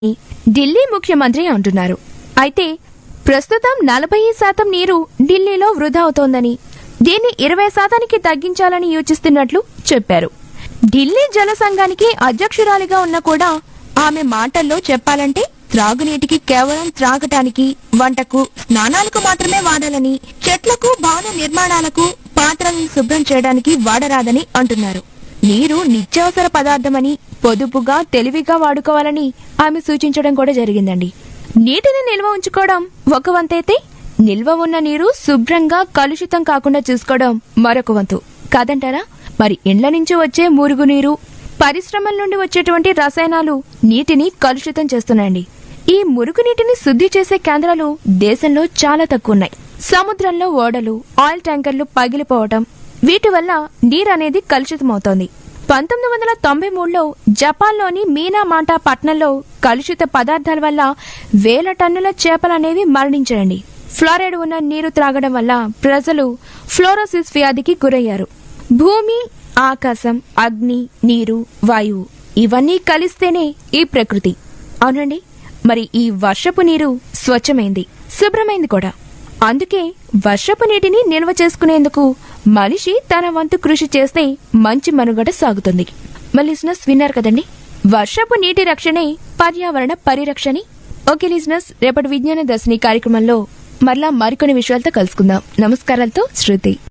ఢిల్లీ ముఖ్యమంత్రి అంటున్నారు అయితే ప్రస్తుతం నలభై శాతం నీరు ఢిల్లీలో వృధా అవుతోందని దీన్ని ఇరవై శాతానికి తగ్గించాలని యోచిస్తున్నట్లు చెప్పారు ఢిల్లీ జల సంఘానికి అధ్యక్షురాలిగా ఉన్నా కూడా ఆమె మాటల్లో చెప్పాలంటే త్రాగునీటికి కేవలం త్రాగటానికి వంటకు స్నానాలకు మాత్రమే వాడాలని చెట్లకు భవన నిర్మాణాలకు పాత్రలను శుభ్రం చేయడానికి వాడరాదని అంటున్నారు నీరు నిత్యావసర పదార్థమని పొదుపుగా తెలివిగా వాడుకోవాలని ఆమె సూచించడం కూడా జరిగిందండి నీటిని నిల్వ ఉంచుకోవడం ఒక వంతైతే నిల్వ ఉన్న నీరు శుభ్రంగా కలుషితం కాకుండా చూసుకోవడం మరొక వంతు కాదంటారా మరి ఇండ్ల నుంచి వచ్చే మురుగునీరు పరిశ్రమల నుండి వచ్చేటువంటి రసాయనాలు నీటిని కలుషితం చేస్తున్నాయండి ఈ మురుగునీటిని శుద్ధి చేసే కేంద్రాలు దేశంలో చాలా తక్కువ ఉన్నాయి సముద్రంలో ఓడలు ఆయిల్ ట్యాంకర్లు పగిలిపోవటం వీటి వల్ల నీరనేది కలుషితమవుతోంది పంతొమ్మిది వందల తొంభై మూడులో జపాన్లోని మీనామాటా పట్టణంలో కలుషిత పదార్థాల వల్ల వేల టన్నుల చేపలనేవి మరణించాయండి ఫ్లోరైడ్ ఉన్న నీరు త్రాగడం వల్ల ప్రజలు ఫ్లోరోసిస్ వ్యాధికి గురయ్యారు భూమి ఆకాశం అగ్ని నీరు వాయువు ఇవన్నీ కలిస్తేనే ఈ ప్రకృతి అవునండి మరి ఈ వర్షపు నీరు స్వచ్ఛమైంది శుభ్రమైంది కూడా అందుకే వర్షపు నీటిని నిల్వ చేసుకునేందుకు మనిషి తన వంతు కృషి చేస్తే మంచి మనుగడ సాగుతుంది మరి లిజినెస్ విన్నారు కదండి వర్షపు నీటి రక్షణే పర్యావరణ పరిరక్షణి ఓకే లిజినెస్ రేపటి విజ్ఞాన దర్శిని కార్యక్రమంలో మరలా మరికొన్ని విషయాలతో కలుసుకుందాం నమస్కారాలతో శృతి